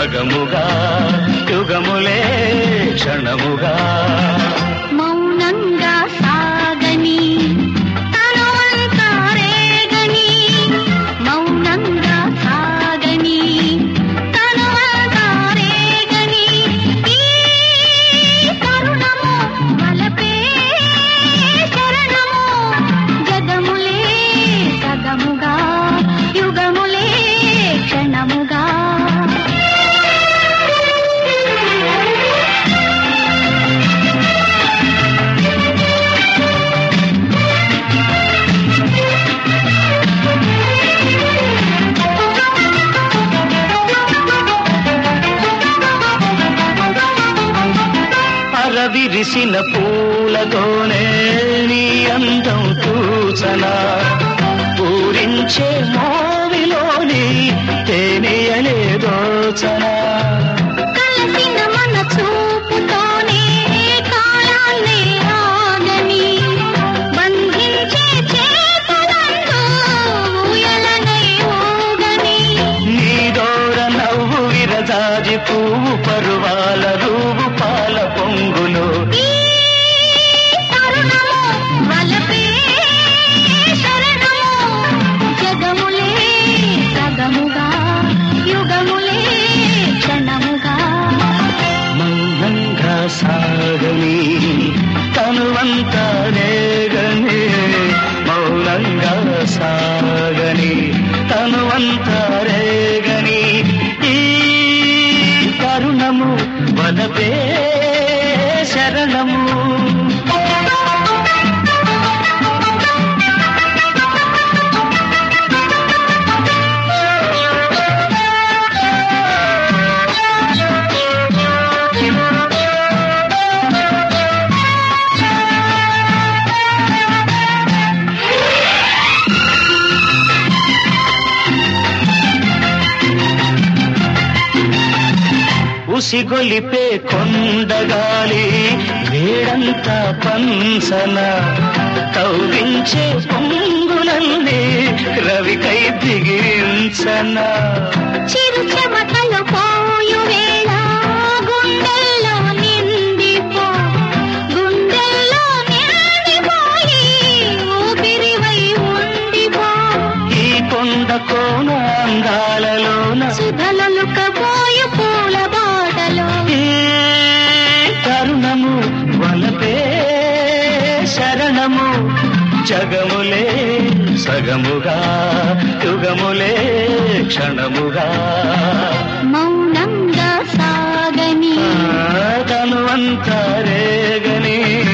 సగముగా యుగములే క్షణముగా మౌనంగా సాగని తనువంతా రేగని మౌనంగా సాగని తనువంతా రేగని ఈ తరుణము వలపే శరణము జగములే సగముగా యుగములే క్షణముగా అరవిరిసిన పూలతోనే నీ అందం చూచనా పూరించే మోవిలోని తేనెయలే దోచనా కలసిన మన చూపుతోనే కాలాన్నే ఆగని బంధించే చేతులందు ఊయలనై ఊగని నీ దోర నవ్వు విరజాజి పువ్వు పరువాల రూపు పాల పొంగులో ఈ తరుణము వలపే శరణము జగములే సగముగా యుగములే క్షణముగా మౌనంగా సాగని తనువంతా రేగని మౌనంగా సాగని తనువంతా రేగని ఈ తరుణము వలపే శరణము ఉసిగొలిపే కొండగాలి వేడంతా పంసన కౌగించే పొంగులన్నీ రవికై దిగించన చిరు చెమటలు పోయు వేళ గుండెల్లో నిండిపో గుండెల్లో నిండిపోయి ఊపిరివై ఉండిపో ఈ కొండ కోన అందాలలోన సుధలొలుకబోయు పూల బాటలో ఈ తరుణము వలపే శరణము జగములే సగముగా యుగములే క్షణముగా మౌనంగా సాగని తను అంతా రేగని